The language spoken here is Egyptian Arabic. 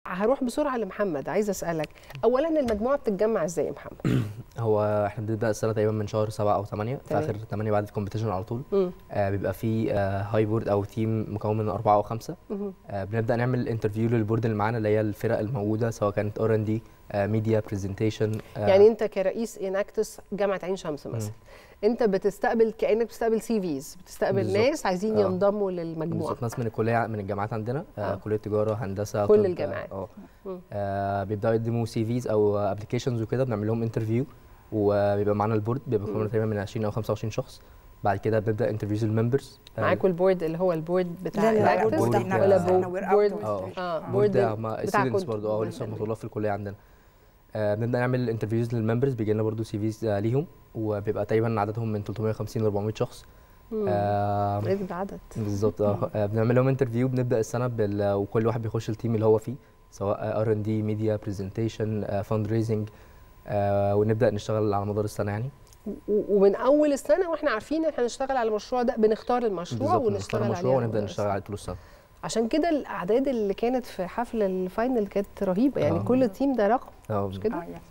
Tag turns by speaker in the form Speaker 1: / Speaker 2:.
Speaker 1: هروح بسرعه لمحمد عايزه اسالك اولا المجموعه بتتجمع ازاي يا محمد
Speaker 2: هو احنا بنبدا السنه تقريبا من شهر سبعة او ثمانية في
Speaker 1: تمام.
Speaker 2: اخر ثمانية بعد الكومبيتيشن على طول
Speaker 1: مم.
Speaker 2: آه بيبقى في آه هاي بورد او تيم مكون من اربعه او خمسه
Speaker 1: مهم.
Speaker 2: آه بنبدا نعمل انترفيو للبورد اللي معانا اللي هي الفرق الموجوده سواء كانت ار ان دي ميديا برزنتيشن
Speaker 1: يعني انت كرئيس اناكتس جامعه عين شمس مثلا انت بتستقبل كانك بتستقبل سي فيز بتستقبل
Speaker 2: بالظبط.
Speaker 1: ناس عايزين
Speaker 2: آه.
Speaker 1: ينضموا للمجموعه
Speaker 2: بالظبط ناس من الكليه من الجامعات عندنا آه
Speaker 1: آه.
Speaker 2: كليه تجاره هندسه
Speaker 1: كل
Speaker 2: طب،
Speaker 1: الجامعات.
Speaker 2: اه
Speaker 1: مم.
Speaker 2: آه بيبداوا يقدموا سي فيز او ابلكيشنز وكده بنعمل لهم انترفيو وبيبقى معانا البورد بيبقى مكون تقريبا من 20 او 25 شخص بعد كده بنبدا انترفيوز الممبرز
Speaker 1: معاكم البورد اللي هو البورد بتاع
Speaker 3: لا لا لا
Speaker 1: الأكترز
Speaker 2: بورد
Speaker 3: بورد احنا
Speaker 2: ولا
Speaker 3: بس احنا
Speaker 1: بورد-
Speaker 3: we're out of
Speaker 2: اه
Speaker 3: registration.
Speaker 1: اه
Speaker 2: بورد
Speaker 1: بورد
Speaker 2: هم
Speaker 1: بتاعكم
Speaker 2: ستودنتس
Speaker 1: انتوا.
Speaker 2: برضه اه لسه ما طلاب في الكليه عندنا آه بنبدا نعمل انترفيوز للممبرز بيجي لنا برضه سي فيز ليهم وبيبقى تقريبا عددهم من 350 ل 400 شخص
Speaker 1: مم.
Speaker 2: آه
Speaker 1: ايه ده عدد
Speaker 2: بالظبط اه آه، بنعمل لهم انترفيو بنبدا السنه بال... وكل واحد بيخش التيم اللي هو فيه سواء ار ان دي ميديا برزنتيشن فاند ريزنج ونبدا نشتغل على مدار السنه يعني
Speaker 1: و- ومن اول السنه واحنا عارفين ان احنا هنشتغل على المشروع ده بنختار المشروع
Speaker 2: بالظبط
Speaker 1: ونشتغل
Speaker 2: نختار
Speaker 1: عليه
Speaker 2: مشروع
Speaker 1: على
Speaker 2: ونبدا
Speaker 1: مدار
Speaker 2: نشتغل عليه طول السنه
Speaker 1: عشان كده الاعداد اللي كانت في حفل الفاينل كانت رهيبه يعني
Speaker 2: آه.
Speaker 1: كل تيم ده رقم
Speaker 2: اه
Speaker 1: مش كده
Speaker 3: اه يعني